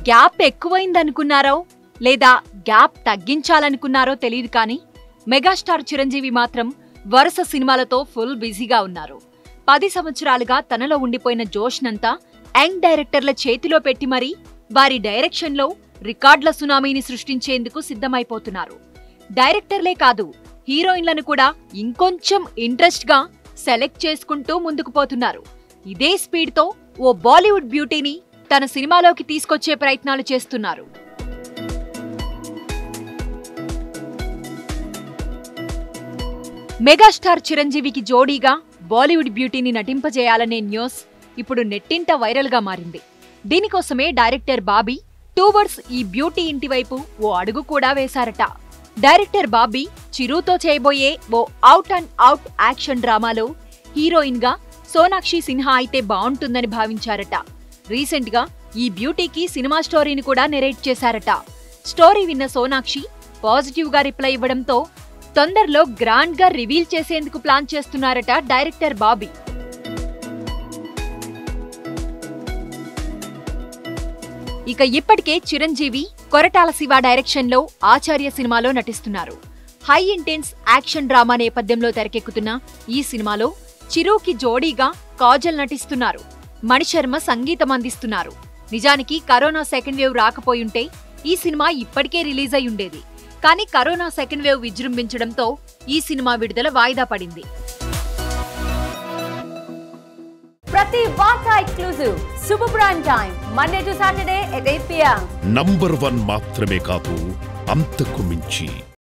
gap ఎక్కువైందనుకున్నారో లేదా gap తగ్గించాలనుకున్నారో తెలియదు కానీ మెగాస్టార్ చిరంజీవి మాత్రం వరుస సినిమాలతో ఫుల్ బిజీగా ఉన్నారు పది సంవత్సరాలుగా తనలో ఉండిపోయిన జోష్నంతా యంగ్ డైరెక్టర్ల చేతిలో పెట్టి మరీ వారి డైరెక్షన్లో రికార్డుల సునామీని సృష్టించేందుకు సిద్ధమైపోతున్నారు డైరెక్టర్లే కాదు హీరోయిన్లను కూడా ఇంకొంచెం ఇంట్రెస్ట్గా సెలెక్ట్ చేసుకుంటూ ముందుకు పోతున్నారు ఇదే స్పీడ్తో ఓ బాలీవుడ్ బ్యూటీని తన సినిమాలోకి తీసుకొచ్చే ప్రయత్నాలు చేస్తున్నారు మెగాస్టార్ చిరంజీవికి జోడీగా బాలీవుడ్ బ్యూటీని నటింపజేయాలనే న్యూస్ ఇప్పుడు నెట్టింట వైరల్గా మారింది దీనికోసమే డైరెక్టర్ బాబీ టూవర్డ్స్ ఈ బ్యూటీ ఇంటి వైపు ఓ అడుగు కూడా వేశారట డైరెక్టర్ బాబీ చిరుతో చేయబోయే ఓ అవుట్ అండ్ అవుట్ యాక్షన్ డ్రామాలో హీరోయిన్ గా సోనాక్షి సిన్హా అయితే బాగుంటుందని భావించారట రీసెంట్ గా ఈ బ్యూటీకి సినిమా స్టోరీని కూడా నెరేట్ చేశారట స్టోరీ విన్న సోనాక్షి పాజిటివ్ గా రిప్లై ఇవ్వడంతో తొందరలో గ్రాండ్ గా రివీల్ చేసేందుకు ప్లాన్ చేస్తున్నారట డైరెక్టర్ బాబీ ఇక ఇప్పటికే చిరంజీవి కొరటాల శివ డైరెక్షన్ లో ఆచార్య సినిమాలో నటిస్తున్నారు హై ఇంటెన్స్ యాక్షన్ డ్రామా నేపథ్యంలో తెరకెక్కుతున్న ఈ సినిమాలో చిరుకి జోడీగా కాజల్ నటిస్తున్నారు మణిశర్మ సంగీతం అందిస్తున్నారు నిజానికి కరోనా సెకండ్ వేవ్ రాకపోయుంటే ఈ సినిమా ఇప్పటికే రిలీజ్ అయి ఉండేది కానీ కరోనా సెకండ్ వేవ్ విజృంభించడంతో ఈ సినిమా విడుదల వాయిదా పడింది ప్రతి వార్త exclusive super prime time Monday to Saturday at eight PM number one మాత్రమే కాదు అంతకు మించి